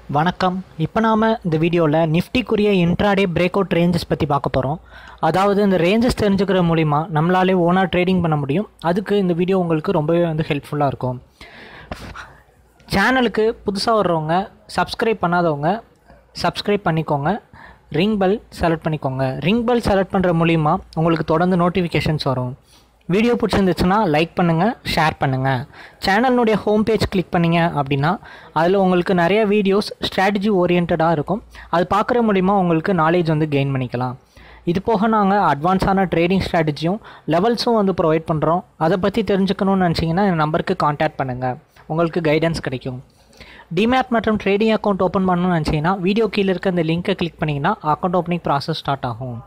வணக்கம் இப்போ நாம் இந்த வீடியோவில் நிஃப்டிக்குரிய இன்ட்ராடே பிரேக் அவுட் ரேஞ்சஸ் பற்றி பார்க்க போகிறோம் அதாவது இந்த ரேஞ்சஸ் தெரிஞ்சுக்கிற மூலிமா நம்மளாலே ஓனாக ட்ரேடிங் பண்ண முடியும் அதுக்கு இந்த வீடியோ உங்களுக்கு ரொம்பவே வந்து ஹெல்ப்ஃபுல்லாக இருக்கும் சேனலுக்கு புதுசாக வர்றவங்க சப்ஸ்கிரைப் பண்ணாதவங்க சப்ஸ்கிரைப் பண்ணிக்கோங்க ரிங் பெல் செலக்ட் பண்ணிக்கோங்க ரிங் பெல் செலக்ட் பண்ணுற மூலிமா உங்களுக்கு தொடர்ந்து நோட்டிஃபிகேஷன்ஸ் வரும் வீடியோ பிடிச்சிருந்துச்சுன்னா லைக் பண்ணுங்கள் ஷேர் பண்ணுங்கள் சேனலினுடைய ஹோம் பேஜ் கிளிக் பண்ணீங்க அப்படின்னா அதில் உங்களுக்கு நிறைய வீடியோஸ் ஸ்ட்ராட்டஜி ஓரியன்டாக இருக்கும் அது பார்க்குற மூலிமா உங்களுக்கு நாலேஜ் வந்து கெயின் பண்ணிக்கலாம் இது போக நாங்கள் அட்வான்ஸான ட்ரேடிங் ஸ்ட்ராட்டஜியும் லெவல்ஸும் வந்து ப்ரொவைட் பண்ணுறோம் அதை பற்றி தெரிஞ்சுக்கணும்னு நினச்சிங்கன்னா என் நம்பருக்கு காண்டாக்ட் பண்ணுங்கள் உங்களுக்கு கைடன்ஸ் கிடைக்கும் டிமேட் மற்றும் ட்ரேடிங் அக்கௌண்ட் ஓப்பன் பண்ணணும்னு நினச்சிங்கன்னா வீடியோ கீழே இருக்க இந்த லிங்க்கை கிளிக் பண்ணிங்கன்னா அக்கௌண்ட் ஓப்பனிங் ப்ராசஸ் ஸ்டார்ட் ஆகும்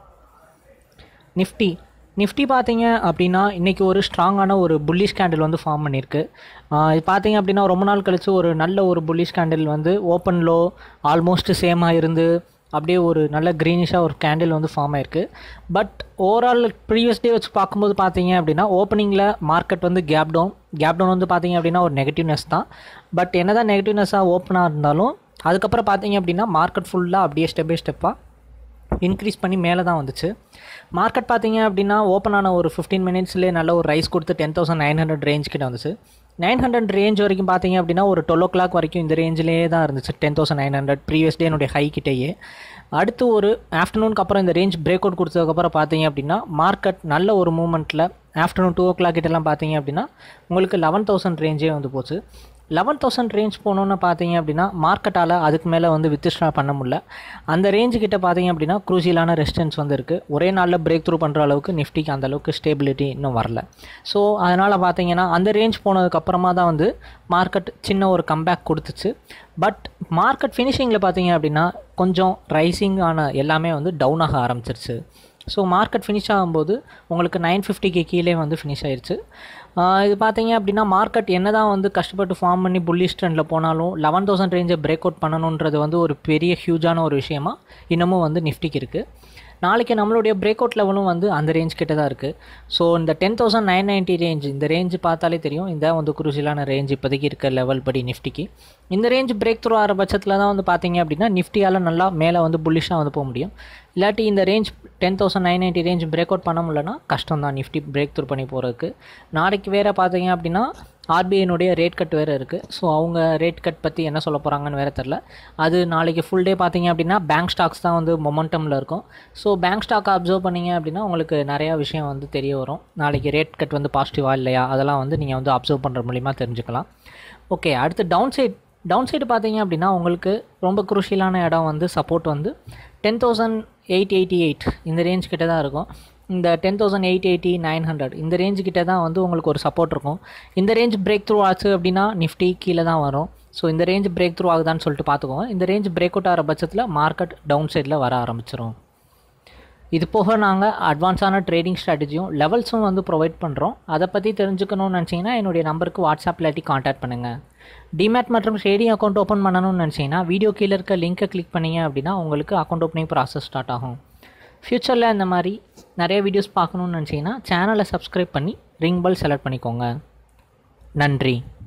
நிஃப்டி நிஃப்டி பார்த்தீங்க அப்படின்னா இன்றைக்கி ஒரு ஸ்ட்ராங்கான ஒரு புல்லிஷ் கேண்டில் வந்து ஃபார்ம் பண்ணியிருக்கு ஆஹ் இது பார்த்தீங்க அப்படின்னா ரொம்ப நாள் கழித்து ஒரு நல்ல ஒரு புல்லிஷ் கேண்டில் வந்து ஓப்பன் லோ ஆல்மோஸ்ட் சேமாக இருந்து அப்படியே ஒரு நல்ல க்ரீனிஷாக ஒரு கேண்டில் வந்து ஃபார்ம் ஆயிருக்கு பட் ஓவரால் ப்ரீவியஸ் டே வச்சு பார்க்கும்போது பார்த்தீங்க அப்படின்னா ஓப்பனிங்கில் மார்க்கெட் வந்து கேப் டவுன் கேப் டவுன் வந்து பார்த்தீங்க அப்படின்னா ஒரு நெகட்டிவ்னஸ் தான் பட் என்ன தான் நெகட்டிவ்னஸாக ஓப்பனாக இருந்தாலும் அதுக்கப்புறம் பார்த்தீங்க அப்படின்னா மார்க்கெட் ஃபுல்லாக அப்படியே ஸ்டெப் பை ஸ்டெப்பாக இன்க்ரீஸ் பண்ணி மேலே தான் வந்துச்சு மார்க்கெட் பார்த்தீங்க அப்படின்னா ஓப்பன் ஆன ஒரு ஃபிஃப்டீன் மினிட்ஸ்லேயே நல்ல ஒரு ரைஸ் கொடுத்து ten thousand nine hundred range கிட்ட வந்துச்சு நைன் ஹண்ட்ரட் ரேஞ்ச் வரைக்கும் பார்த்தீங்க அப்படின்னா ஒரு டுவெல் ஓ கிளாக் வரைக்கும் இந்த ரேஞ்சிலே தான் இருந்துச்சு ten thousand nine hundred previous day என்னுடைய ஹை கிட்டேயே அடுத்து ஒரு ஆஃப்டர்நூனுக்கு அப்புறம் இந்த ரேஞ்ச் பிரேக் அவுட் கொடுத்ததுக்கப்புறம் பார்த்தீங்க அப்படின்னா மார்க்கெட் நல்ல ஒரு மூமெண்ட்டில் ஆஃப்டர்நூன் டூ ஓ கிளாக் கிட்டலாம் பார்த்தீங்க அப்படின்னா உங்களுக்கு லெவன் தௌசண்ட் ரேஞ்சே வந்து போச்சு லெவன் தௌசண்ட் ரேஞ்ச் போனோன்னு பார்த்தீங்க அப்படின்னா மார்க்கெட்டால் அதுக்கு மேலே வந்து வித்ட்ரா பண்ண முடியல அந்த ரேஞ்சு கிட்ட பார்த்தீங்க அப்படின்னா குரூசியலான ரெசிஸ்டன்ஸ் வந்து இருக்குது ஒரே நாளில் பிரேக் த்ரூ பண்ணுற அளவுக்கு நிஃப்டிக்கு அந்த அளவுக்கு ஸ்டேபிலிட்டி இன்னும் வரல ஸோ அதனால் பார்த்தீங்கன்னா அந்த ரேஞ்ச் போனதுக்கப்புறமா தான் வந்து மார்க்கெட் சின்ன ஒரு கம்பேக் கொடுத்துச்சு பட் மார்க்கெட் ஃபினிஷிங்கில் பார்த்தீங்க அப்படின்னா கொஞ்சம் ரைசிங் ஆன எல்லாமே வந்து டவுன் ஆக ஆரம்பிச்சிருச்சு ஸோ மார்க்கெட் ஃபினிஷ் ஆகும்போது உங்களுக்கு நைன் ஃபிஃப்டிக்கு கீழே வந்து ஃபினிஷ் ஆயிடுச்சு ஆஹ் இது பார்த்தீங்க அப்படின்னா மார்க்கெட் என்ன தான் வந்து கஷ்டப்பட்டு ஃபார்ம் பண்ணி புல்லிஷ் ட்ரெண்டில் போனாலும் லெவன் தௌசண்ட் ரேஞ்சை பிரேக் அவுட் பண்ணணுன்றது வந்து ஒரு பெரிய ஹியூஜான ஒரு விஷயமா இன்னமும் வந்து நிஃப்டிக்கு இருக்குது நாளைக்கு நம்மளுடைய பிரேக் அவுட் லெவலும் வந்து அந்த ரேஞ்ச் கிட்ட தான் இருக்குது ஸோ இந்த ten thousand nine ninety range இந்த ரேஞ்ச் பார்த்தாலே தெரியும் இந்த வந்து குருசிலான ரேஞ்ச் இப்போதைக்கு இருக்க லெவல் படி நிஃப்டிக்கு இந்த ரேஞ்ச் பிரேக் த்ரூ ஆகிற பட்சத்தில் தான் வந்து பார்த்தீங்க அப்படின்னா நிஃப்டியால் நல்லா மேலே வந்து புல்லிஷாக வந்து போக முடியும் இல்லாட்டி இந்த range ten thousand nine ninety range breakout பண்ண முடியலன்னா கஷ்டம் தான் நிஃப்டி பிரேக் த்ரூ பண்ணி போகிறதுக்கு நாளைக்கு வேறு பார்த்தீங்க அப்படின்னா ஆர்பிஐனுடைய ரேட் கட் வேறு இருக்குது ஸோ அவங்க ரேட் கட் பற்றி என்ன சொல்ல போகிறாங்கன்னு வேறு தெரில அது நாளைக்கு ஃபுல் டே பார்த்தீங்க அப்படின்னா பேங்க் ஸ்டாக்ஸ் தான் வந்து மொமெண்டமில் இருக்கும் ஸோ பேங்க் ஸ்டாக்கை அப்சர்வ் பண்ணீங்க அப்படின்னா உங்களுக்கு நிறையா விஷயம் வந்து தெரிய வரும் நாளைக்கு ரேட் கட் வந்து பாசிட்டிவா இல்லையா அதெல்லாம் வந்து நீங்கள் வந்து அப்சர்வ் பண்ணுற மூலிமா தெரிஞ்சுக்கலாம் ஓகே அடுத்து டவுன் சைட் டவுன் சைடு பார்த்தீங்க அப்படின்னா உங்களுக்கு ரொம்ப குருஷியலான இடம் வந்து சப்போர்ட் வந்து ten thousand eight eighty eight இந்த ரேஞ்ச் கிட்ட தான் இருக்கும் இந்த ten thousand eight eighty nine hundred இந்த ரேஞ்சு கிட்ட தான் வந்து உங்களுக்கு ஒரு சப்போர்ட் இருக்கும் இந்த ரேஞ்ச் பிரேக் த்ரூ ஆச்சு அப்படின்னா நிஃப்டி கீழே தான் வரும் ஸோ இந்த ரேஞ்ச் பிரேக் த்ரூ ஆகுதான்னு சொல்லிட்டு பார்த்துக்கோங்க இந்த ரேஞ்ச் பிரேக் அவுட் ஆகிற பட்சத்தில் மார்க்கெட் டவுன் சைடில் வர ஆரம்பிச்சிரும் இது போக நாங்கள் அட்வான்ஸான ட்ரேடிங் ஸ்ட்ராட்டஜியும் லெவல்ஸும் வந்து ப்ரொவைட் பண்ணுறோம் அதை பற்றி தெரிஞ்சுக்கணும்னு நினச்சிங்கன்னா என்னுடைய நம்பருக்கு வாட்ஸ்அப் இல்லாட்டி காண்டாக்ட் பண்ணுங்கள் டிமேட் மற்றும் ட்ரேடிங் அக்கௌண்ட் ஓப்பன் பண்ணணும்னு நினச்சிங்கன்னா வீடியோ கீழே இருக்க லிங்க்கை கிளிக் பண்ணீங்க அப்படின்னா உங்களுக்கு அக்கௌண்ட் ஓப்பனிங் ப்ராசஸ் ஸ்டார்ட் ஆகும் ஃப்யூச்சரில் இந்த மாதிரி நிறைய வீடியோஸ் பார்க்கணுன்னு நினச்சிங்கன்னா சேனலை சப்ஸ்கிரைப் பண்ணி ரிங் பெல் செலக்ட் பண்ணிக்கோங்க நன்றி